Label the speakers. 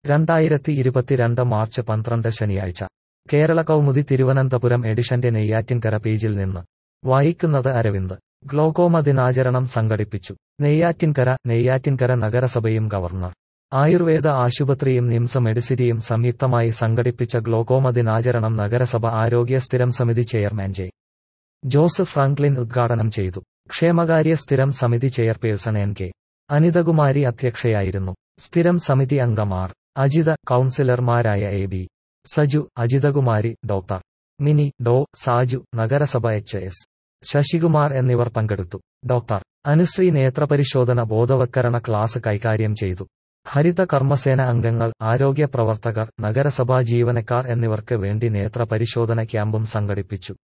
Speaker 1: രണ്ടായിരത്തി ഇരുപത്തിരണ്ട് മാർച്ച് പന്ത്രണ്ട് ശനിയാഴ്ച കേരള കൗമുദി തിരുവനന്തപുരം എഡിഷന്റെ നെയ്യാറ്റിൻകര പേജിൽ നിന്ന് വായിക്കുന്നത് അരവിന്ദ് ഗ്ലോക്കോമ ദിനാചരണം സംഘടിപ്പിച്ചു നെയ്യാറ്റിൻകര നെയ്യാറ്റിൻകര നഗരസഭയും ഗവർണർ ആയുർവേദ ആശുപത്രിയും നിംസ മെഡിസിറ്റിയും സംയുക്തമായി സംഘടിപ്പിച്ച ഗ്ലോക്കോമ ദിനാചരണം നഗരസഭ ആരോഗ്യ സ്ഥിരം സമിതി ചെയർമാൻ ജെ ജോസഫ് ഫ്രാങ്ക്ലിൻ ഉദ്ഘാടനം ചെയ്തു ക്ഷേമകാര്യ സ്ഥിരം സമിതി ചെയർപേഴ്സൺ എൻ കെ അനിതകുമാരി അധ്യക്ഷയായിരുന്നു സ്ഥിരം സമിതി അംഗമാർ അജിത കൌൺസിലർമാരായ A B Saju Ajithakumari doctor Mini ഡോ സാജു നഗരസഭ എച്ച് എസ് ശശികുമാർ എന്നിവർ പങ്കെടുത്തു ഡോക്ടർ അനുശ്രീ നേത്രപരിശോധന ബോധവത്കരണ ക്ലാസ് കൈകാര്യം ചെയ്തു ഹരിത കർമ്മസേന അംഗങ്ങൾ ആരോഗ്യ പ്രവർത്തകർ നഗരസഭാ ജീവനക്കാർ എന്നിവർക്ക് വേണ്ടി നേത്ര പരിശോധന ക്യാമ്പും സംഘടിപ്പിച്ചു